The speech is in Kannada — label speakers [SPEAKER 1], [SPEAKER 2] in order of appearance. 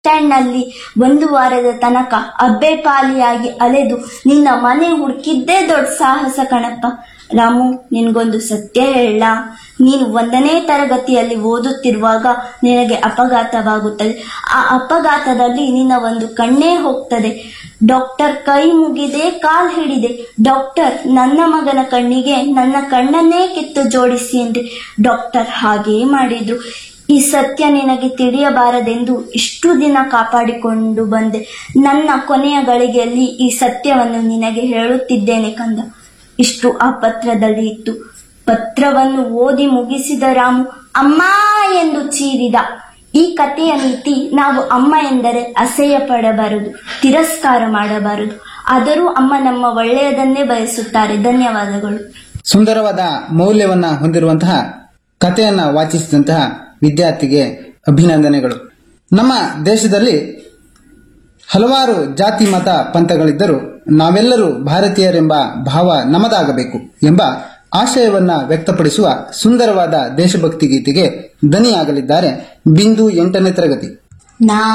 [SPEAKER 1] ಸ್ಟ್ಯಾಂಡ್ನಲ್ಲಿ ಒಂದು ವಾರದ ತನಕ ಅಬ್ಬೆಪಾಲಿಯಾಗಿ ಅಲೆದು ನಿನ್ನ ಮನೆ ಹುಡುಕಿದ್ದೇ ದೊಡ್ಡ ಸಾಹಸ ಕಣಪ್ಪ ರಾಮು ನಿನ್ಗೊಂದು ಸತ್ಯ ಹೇಳ ನೀನು ಒಂದನೇ ತರಗತಿಯಲ್ಲಿ ಓದುತ್ತಿರುವಾಗ ನಿನಗೆ ಅಪಘಾತವಾಗುತ್ತದೆ ಆ ಅಪಘಾತದಲ್ಲಿ ನಿನ್ನ ಒಂದು ಕಣ್ಣೇ ಹೋಗ್ತದೆ ಡಾಕ್ಟರ್ ಕೈ ಮುಗಿದೆ ಕಾಲ್ ಹಿಡಿದೆ ಡಾಕ್ಟರ್ ನನ್ನ ಮಗನ ಕಣ್ಣಿಗೆ ನನ್ನ ಕಣ್ಣನ್ನೇ ಕಿತ್ತು ಜೋಡಿಸಿ ಎಂದೆ ಡಾಕ್ಟರ್ ಹಾಗೇ ಮಾಡಿದ್ರು ಈ ಸತ್ಯ ನಿನಗೆ ತಿಳಿಯಬಾರದೆಂದು ಇಷ್ಟು ದಿನ ಕಾಪಾಡಿಕೊಂಡು ಬಂದೆ ನನ್ನ ಕೊನೆಯ ಗಳಿಗೆಯಲ್ಲಿ ಈ ಸತ್ಯವನ್ನು ನಿನಗೆ ಹೇಳುತ್ತಿದ್ದೇನೆ ಕಂದ ಇಷ್ಟು ಆ ಪತ್ರದಲ್ಲಿ ಇತ್ತು ಪತ್ರವನ್ನು ಓದಿ ಮುಗಿಸಿದ ರಾಮು ಅಮ್ಮ ಎಂದು ಚೀರಿದ ಈ ಕಥೆಯ ನೀತಿ ನಾವು ಅಮ್ಮ ಎಂದರೆ ಅಸಹ್ಯ ಪಡಬಾರದು ತಿರಸ್ಕಾರ ಮಾಡಬಾರದು ಆದರೂ ಅಮ್ಮ ನಮ್ಮ ಒಳ್ಳೆಯದನ್ನೇ ಬಯಸುತ್ತಾರೆ ಧನ್ಯವಾದಗಳು
[SPEAKER 2] ಸುಂದರವಾದ ಮೌಲ್ಯವನ್ನ ಹೊಂದಿರುವಂತಹ ಕಥೆಯನ್ನ ವಾಚಿಸಿದಂತಹ ವಿದ್ಯಾರ್ಥಿಗೆ ಅಭಿನಂದನೆಗಳು ನಮ್ಮ ದೇಶದಲ್ಲಿ ಹಲವಾರು ಜಾತಿ ಮತ ಪಂಥಗಳಿದ್ದರೂ ನಾವೆಲ್ಲರೂ ಭಾರತೀಯರೆಂಬ ಭಾವ ನಮದಾಗಬೇಕು ಎಂಬ ಆಶಯವನ್ನ ವ್ಯಕ್ತಪಡಿಸುವ ಸುಂದರವಾದ ದೇಶಭಕ್ತಿ ಗೀತೆಗೆ ದನಿಯಾಗಲಿದ್ದಾರೆ ಬಿಂದು ಎಂಟನೇ ತರಗತಿ
[SPEAKER 1] ನಾ